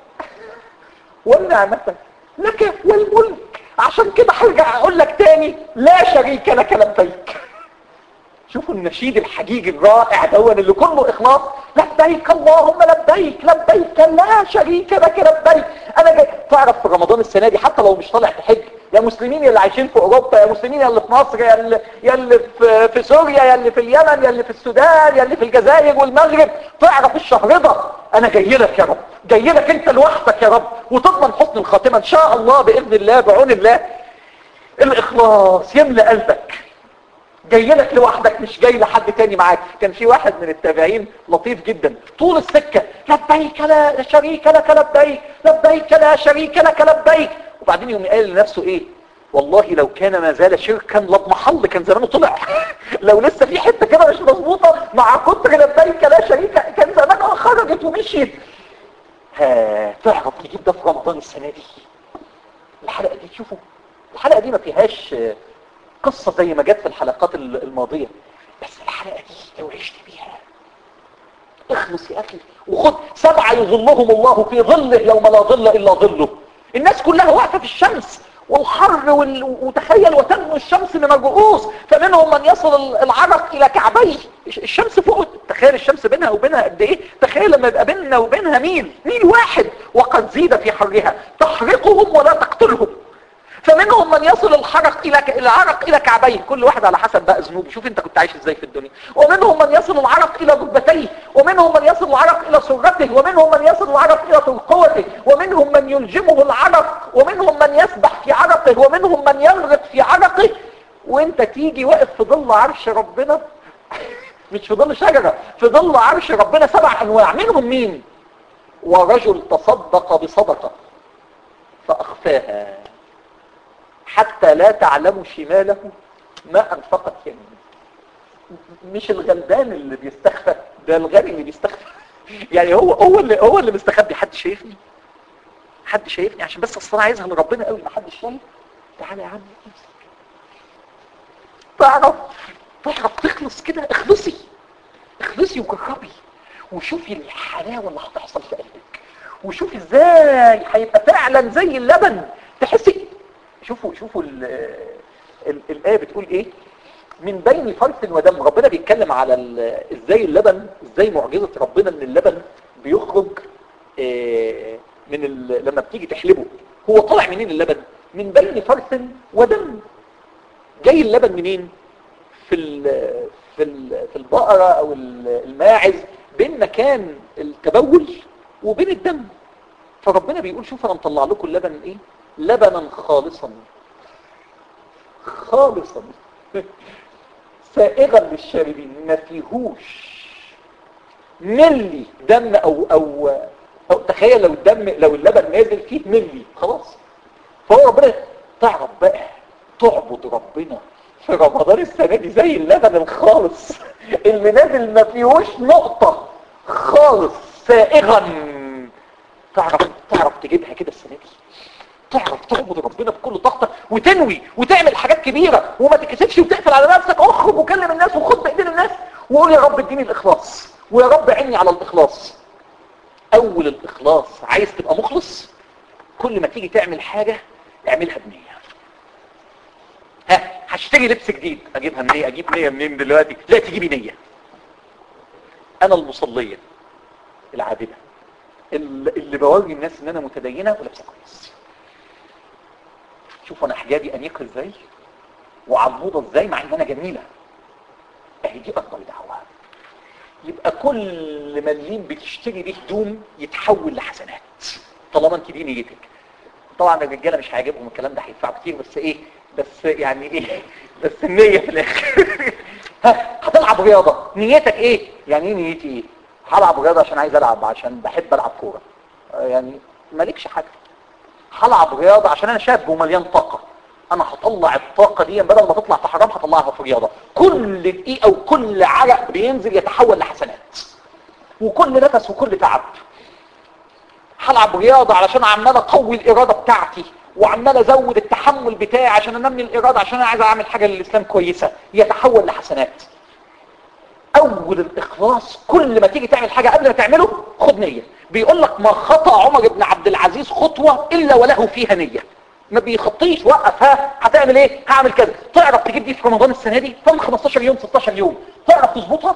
Speaker 1: والنعمة لك والملك عشان كده هرجع اقول لك تاني لا شريك لك لبيك شوفوا النشيد الحقيقي الرائع دون اللي كله اخلاص لبيك اللهم لبيك لبيك لا شريك لك لبيك انا جاي تعرف في رمضان السنه دي حتى لو مش طالع تحج يا مسلمين اللي عايشين في اوروبا يا مسلمين اللي في مصر يا اللي, يا اللي في, في سوريا يا اللي في اليمن يا اللي في السودان يا اللي في الجزائر والمغرب تعرف الشهر ده انا جاي لك يا رب جاي لك انت لوحدك يا رب وتضمن حسن الخاتمه ان شاء الله باذن الله بعون الله الاخلاص يملى قلبك جاي لك لوحدك مش جاي لحد تاني معاك كان في واحد من التابعين لطيف جدا طول السكة لبيك لا شريك لك لبيك لبيك لا شريك لك لبيك وبعدين يوم قال لنفسه ايه والله لو كان ما زال شركا لضمحل كان زمانه طلع لو لسه في حته كده مش مظبوطه مع كتر لبيك لا شريك كان زمانها خرجت ومشيت ها تعرف نجيب ده في رمضان السنه دي الحلقه دي تشوفوا الحلقه دي ما فيهاش قصة زي ما جت في الحلقات الماضية بس الحلقة دي لو عشت بيها اخلص يا اخي وخد سبعة يظلهم الله في ظله يوم لا ظل الا ظله الناس كلها واقفة في الشمس والحر وال... وتخيل وتنمو الشمس من الرؤوس فمنهم من يصل العرق الى كعبيه الشمس فوق تخيل الشمس بينها وبينها قد ايه تخيل لما يبقى بيننا وبينها ميل ميل واحد وقد زيد في حرها تحرقهم ولا تقتلهم فمنهم من يصل الحرق الى العرق الى كعبيه كل واحد على حسب بقى ذنوبه شوف انت كنت عايش ازاي في الدنيا ومنهم من يصل العرق الى ركبتيه ومنهم من يصل العرق الى سرته ومنهم من يصل العرق الى ترقوته ومنهم من يلجمه العرق ومنهم من يسبح في عرقه ومنهم من يغرق في عرقه وانت تيجي واقف في ظل عرش ربنا مش في ظل شجرة في ظل عرش ربنا سبع انواع منهم مين ورجل تصدق بصدقة فاخفاها حتى لا تعلم شماله ما انفقت يمينه مش الغلبان اللي بيستخفى ده الغني اللي بيستخفى يعني هو هو اللي هو اللي مستخبي حد شايفني حد شايفني عشان بس اصل انا عايزها لربنا قوي ما حدش شايف تعالى يا عم تعرف تعرف تخلص كده اخلصي اخلصي وجربي وشوفي الحلاوه اللي هتحصل في قلبك وشوفي ازاي هيبقى فعلا زي اللبن تحسي شوفوا شوفوا الآية بتقول ايه من بين فرث ودم ربنا بيتكلم على ازاي اللبن ازاي معجزة ربنا ان اللبن بيخرج إيه من لما بتيجي تحلبه هو طالع منين اللبن من بين فرث ودم جاي اللبن منين في ال في ال في البقرة او الماعز بين مكان التبول وبين الدم فربنا بيقول شوف انا مطلع لكم اللبن ايه لبنا خالصا خالصا سائغا للشاربين ما فيهوش ملي دم او او او تخيل لو الدم لو اللبن نازل فيه ملي خلاص فهو ربنا تعرف بقى تعبد ربنا في رمضان السنه دي زي اللبن الخالص اللي نازل ما فيهوش نقطه خالص سائغا تعرف تعرف تجيبها كده السنه دي تعرف تعبد ربنا بكل طاقتك وتنوي وتعمل حاجات كبيرة وما تكسفش وتقفل على نفسك اخرج وكلم الناس وخد بايدين الناس وقول يا رب اديني الاخلاص ويا رب عيني على الاخلاص اول الاخلاص عايز تبقى مخلص كل ما تيجي تعمل حاجة اعملها بنية ها هشتري لبس جديد اجيبها منين اجيب نية منين دلوقتي لا تجيبي نية انا المصلية العابدة اللي بوري الناس ان انا متدينة ولابسه كويس شوفوا انا حجابي انيق ازاي وعضوضه ازاي مع ان انا جميله اهي دي اكبر دعوه يبقى كل مليم بتشتري بيه هدوم يتحول لحسنات طالما انت دي نيتك طبعا الرجاله مش هيعجبهم الكلام ده هيدفعوا كتير بس ايه بس يعني ايه بس النيه في الاخر ها هتلعب رياضه نيتك ايه يعني ايه نيتي ايه هلعب رياضه عشان عايز العب عشان بحب العب كوره يعني مالكش حاجه هلعب رياضة عشان انا شاب ومليان طاقة انا هطلع الطاقة دي بدل ما تطلع في حرام هطلعها في رياضة كل دقيقة وكل عرق بينزل يتحول لحسنات وكل نفس وكل تعب هلعب رياضة علشان عمال اقوي الارادة بتاعتي وعمال ازود التحمل بتاعي عشان انمي الارادة عشان انا عايز اعمل حاجة للاسلام كويسة يتحول لحسنات اول الاخلاص كل ما تيجي تعمل حاجة قبل ما تعمله خد نية بيقول لك ما خطأ عمر بن عبد العزيز خطوة الا وله فيها نية ما بيخطيش وقف ها هتعمل ايه هعمل كذا تعرف تجيب دي في رمضان السنة دي فم 15 يوم 16 يوم تعرف تظبطها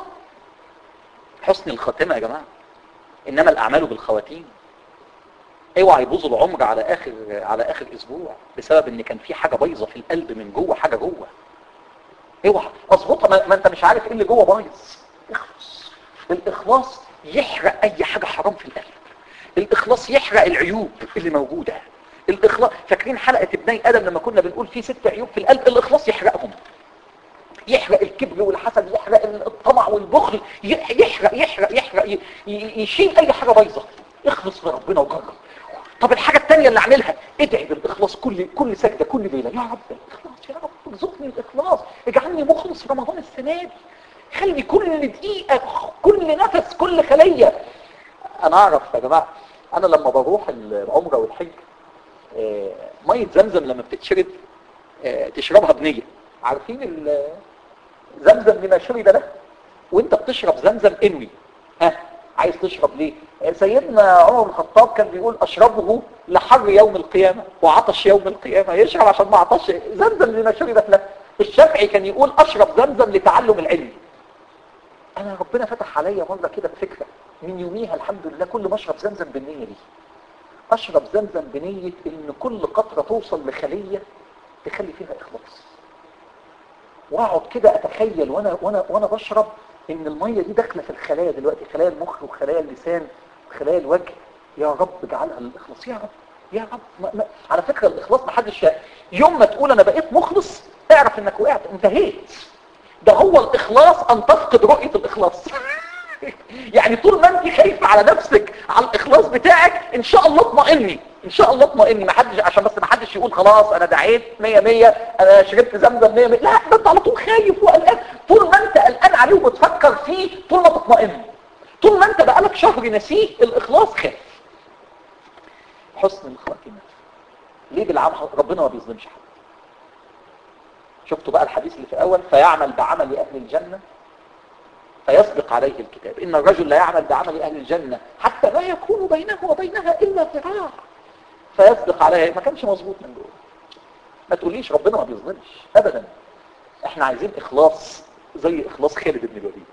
Speaker 1: حسن الخاتمة يا جماعة انما الاعمال بالخواتيم اوعى يبوظ العمر على اخر على اخر اسبوع بسبب ان كان في حاجة بايظة في القلب من جوه حاجة جوه اوعى اظبطها ما, ما انت مش عارف ايه اللي جوه بايظ اخلص الاخلاص يحرق اي حاجة حرام في القلب الاخلاص يحرق العيوب اللي موجودة الاخلاص فاكرين حلقة ابني ادم لما كنا بنقول في ست عيوب في القلب الاخلاص يحرقهم يحرق الكبر والحسد يحرق الطمع والبخل يحرق يحرق يحرق يشيل اي حاجة بايظة اخلص لربنا وجرب طب الحاجة التانية اللي اعملها ادعي بالاخلاص كل كل سجدة كل ليلة يا رب الاخلاص يا رب ارزقني الاخلاص اجعلني مخلص في رمضان السنة دي خلي كل دقيقة كل نفس كل خلية انا اعرف يا جماعة انا لما بروح العمرة والحج آه مية زمزم لما بتتشرب آه تشربها بنية عارفين زمزم لما شرب ده وانت بتشرب زمزم انوي ها عايز تشرب ليه سيدنا عمر بن الخطاب كان بيقول اشربه لحر يوم القيامة وعطش يوم القيامة يشرب عشان ما عطش زمزم لما شربت له الشافعي كان يقول اشرب زمزم لتعلم العلم انا ربنا فتح عليا مرة كده بفكرة من يوميها الحمد لله كل ما اشرب زمزم بالنية دي اشرب زمزم بنية ان كل قطرة توصل لخلية تخلي فيها اخلاص واقعد كده اتخيل وانا وانا وانا بشرب ان المية دي داخله في الخلايا دلوقتي خلايا المخ وخلايا اللسان وخلايا الوجه يا رب اجعلها للاخلاص يا رب يا رب ما ما على فكرة الاخلاص ما حدش يوم ما تقول انا بقيت مخلص اعرف انك وقعت انتهيت ده هو الاخلاص ان تفقد رؤية الاخلاص يعني طول ما انت خايفة على نفسك على الاخلاص بتاعك ان شاء الله اطمئني ان شاء الله اطمئني ما حدش عشان بس ما حدش يقول خلاص انا دعيت 100 100 انا شربت زمزم 100 100 لا ده انت على طول خايف وقلقان طول ما انت قلقان عليه وبتفكر فيه طول ما تطمئن طول ما انت بقالك شهر نسيه الاخلاص خاف حسن الخاتمه ليه بالعمل ربنا ما بيظلمش حد شفتوا بقى الحديث اللي في الاول فيعمل بعمل اهل الجنه فيسبق عليه الكتاب إن الرجل لا يعمل بعمل أهل الجنة حتى لا يكون بينه وبينها إلا ذراع فيسبق عليها ما كانش مظبوط من دول ما تقوليش ربنا ما بيظلمش أبدا احنا عايزين إخلاص زي إخلاص خالد بن الوليد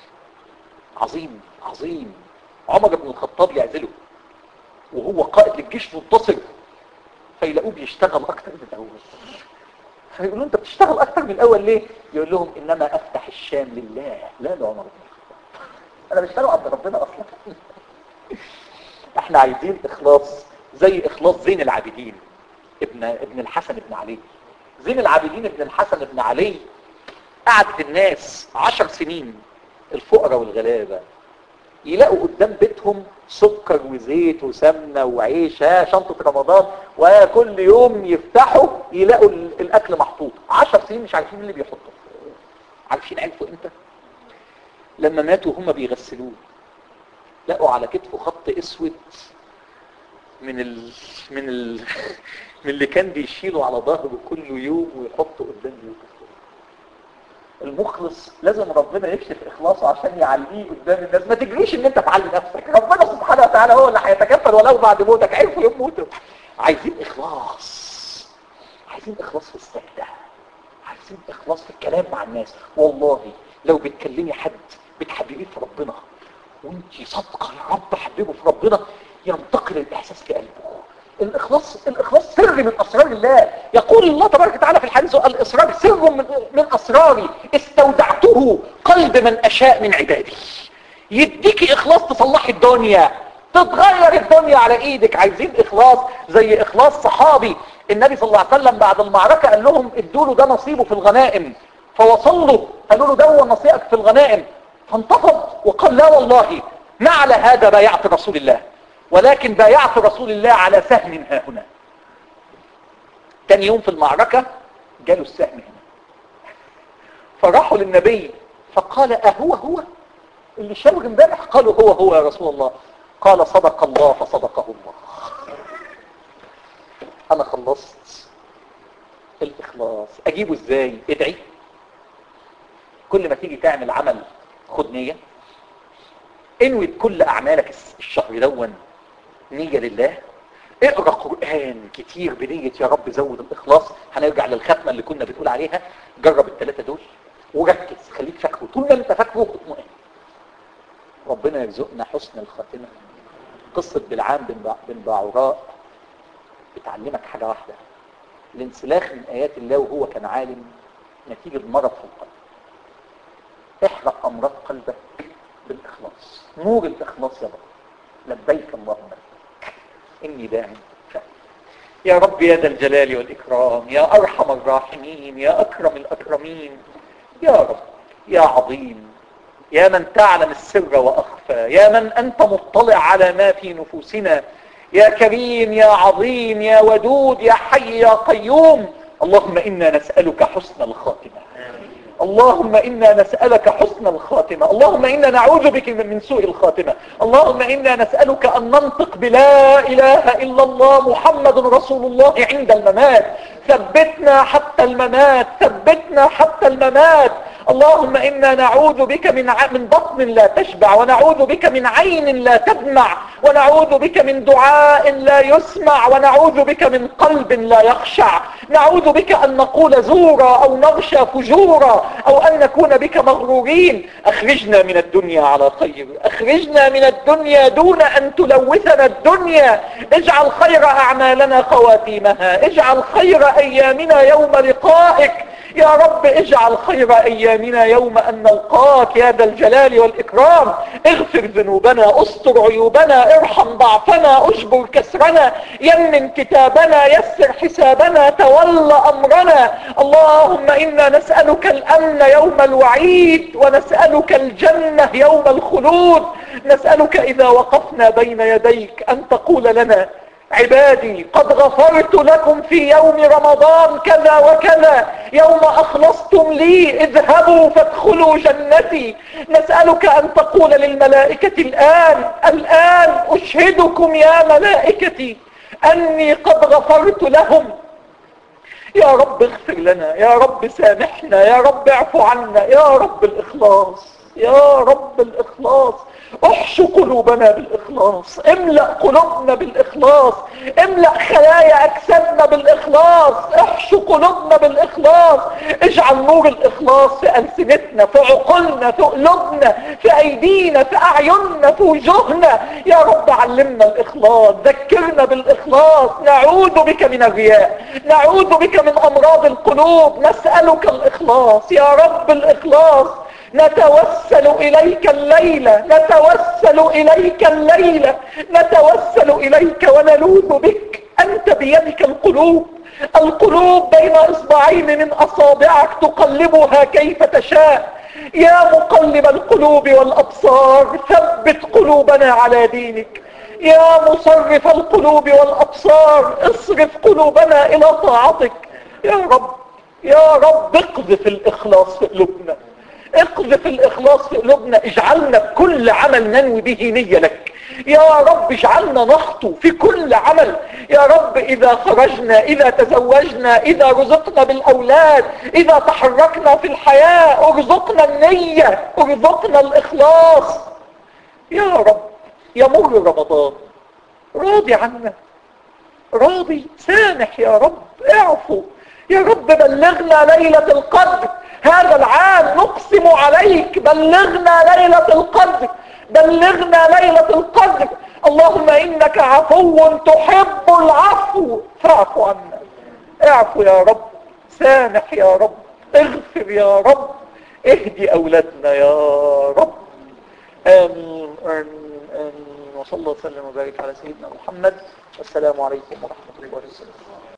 Speaker 1: عظيم عظيم عمر بن الخطاب يعزله وهو قائد للجيش منتصر فيلاقوه بيشتغل أكتر من الأول فيقولوا انت بتشتغل اكتر من الاول ليه يقول لهم انما افتح الشام لله لا لعمر بن الخطاب انا بشتغل عند ربنا اصلا احنا عايزين اخلاص زي اخلاص زين العابدين ابن ابن الحسن بن علي زين العابدين ابن الحسن بن علي قعدت الناس عشر سنين الفقراء والغلابة يلاقوا قدام بيتهم سكر وزيت وسمنة وعيش ها شنطة رمضان وكل يوم يفتحوا يلاقوا الاكل محطوط عشر سنين مش عارفين اللي بيحطه عارفين عرفوا امتى لما ماتوا هم بيغسلوه لقوا على كتفه خط اسود من ال... من ال... من اللي كان بيشيله على ظهره كل يوم ويحطه قدام بيوته المخلص لازم ربنا يكشف اخلاصه عشان يعليه قدام الناس ما تجريش ان انت تعلي نفسك ربنا سبحانه وتعالى هو اللي هيتكفل ولو بعد موتك عرفوا يموتوا عايزين اخلاص عايزين اخلاص في السجدة عايزين اخلاص في الكلام مع الناس والله لو بتكلمي حد بتحببيه في ربنا وانت صادقه يا رب حببه في ربنا ينتقل الاحساس في قلبه الاخلاص الاخلاص سر من اسرار الله يقول الله تبارك وتعالى في الحديث الاصرار سر من, من اسراري استودعته قلب من اشاء من عبادي يديكي اخلاص تصلحي الدنيا تتغير الدنيا على ايدك عايزين اخلاص زي اخلاص صحابي النبي صلى الله عليه وسلم بعد المعركة قال لهم ادوا له ده نصيبه في الغنائم فوصلوا قالوا له ده هو نصيبك في الغنائم فانتفض وقال لا والله ما على هذا بايعت رسول الله ولكن بايعت رسول الله على سهم ها هنا تاني يوم في المعركة جاله السهم هنا فراحوا للنبي فقال أهو هو اللي شاور امبارح قالوا هو هو يا رسول الله قال صدق الله فصدقه الله انا خلصت الاخلاص اجيبه ازاي ادعي كل ما تيجي تعمل عمل خد نية انوي كل اعمالك الشهر دون نية لله اقرأ قرآن كتير بنية يا رب زود الاخلاص هنرجع للختمة اللي كنا بتقول عليها جرب الثلاثة دول وركز خليك فاكره طول ما انت فاكره اطمئن ربنا يرزقنا حسن الخاتمة قصة بالعام بن باعوراء بتعلمك حاجة واحدة الانسلاخ من آيات الله وهو كان عالم نتيجة مرض في القلب احرق أمراض قلبك بالإخلاص نور الإخلاص يا رب لبيك اللهم لبيك إني داعي يا رب يا ذا الجلال والإكرام يا أرحم الراحمين يا أكرم الأكرمين يا رب يا عظيم يا من تعلم السر وأخفى يا من أنت مطلع على ما في نفوسنا يا كريم يا عظيم يا ودود يا حي يا قيوم اللهم إنا نسألك حسن الخاتمة اللهم إنا نسألك حسن الخاتمة اللهم إنا نعوذ بك من سوء الخاتمة اللهم إنا نسألك أن ننطق بلا إله إلا الله محمد رسول الله عند الممات ثبتنا حتى الممات ثبتنا حتى الممات اللهم إنا نعوذ بك من ع... من بطن لا تشبع ونعوذ بك من عين لا تدمع ونعوذ بك من دعاء لا يسمع ونعوذ بك من قلب لا يخشع نعوذ بك أن نقول زورا أو نغشى فجورا أو أن نكون بك مغرورين أخرجنا من الدنيا على خير أخرجنا من الدنيا دون أن تلوثنا الدنيا اجعل خير أعمالنا خواتيمها اجعل خير أيامنا يوم لقائك يا رب اجعل خير ايامنا يوم ان نلقاك يا ذا الجلال والاكرام اغفر ذنوبنا استر عيوبنا ارحم ضعفنا اجبر كسرنا يمن كتابنا يسر حسابنا تول امرنا اللهم انا نسألك الامن يوم الوعيد ونسألك الجنة يوم الخلود نسألك اذا وقفنا بين يديك ان تقول لنا عبادي قد غفرت لكم في يوم رمضان كذا وكذا يوم أخلصتم لي اذهبوا فادخلوا جنتي نسألك أن تقول للملائكة الآن الآن أشهدكم يا ملائكتي أني قد غفرت لهم يا رب اغفر لنا يا رب سامحنا يا رب اعفو عنا يا رب الإخلاص يا رب الإخلاص احشو قلوبنا بالإخلاص املأ قلوبنا بالإخلاص املأ خلايا أجسادنا بالإخلاص احشو قلوبنا بالإخلاص اجعل نور الإخلاص في ألسنتنا في عقولنا في قلوبنا في أيدينا في أعيننا في وجوهنا يا رب علمنا الإخلاص ذكرنا بالإخلاص نعوذ بك من الرياء نعوذ بك من أمراض القلوب نسألك الإخلاص يا رب الإخلاص نتوسل إليك الليلة نتوسل إليك الليلة نتوسل إليك ونلوذ بك أنت بيدك القلوب القلوب بين إصبعين من أصابعك تقلبها كيف تشاء يا مقلب القلوب والأبصار ثبت قلوبنا على دينك يا مصرف القلوب والأبصار اصرف قلوبنا إلى طاعتك يا رب يا رب اقذف الإخلاص في قلوبنا اقذف الإخلاص في قلوبنا اجعلنا بكل عمل ننوي به نية لك يا رب اجعلنا نخطو في كل عمل يا رب إذا خرجنا إذا تزوجنا إذا رزقنا بالأولاد إذا تحركنا في الحياة ارزقنا النية ارزقنا الإخلاص يا رب يمر رمضان راضي عنا راضي سامح يا رب اعفو يا رب بلغنا ليلة القدر هذا العام نقسم عليك بلغنا ليلة القدر بلغنا ليلة القدر اللهم إنك عفو تحب العفو فاعف عنا اعفو يا رب سامح يا رب اغفر يا رب اهدي أولادنا يا رب آمين آمين آمين وصلى الله وسلم وبارك على سيدنا محمد والسلام عليكم ورحمة الله وبركاته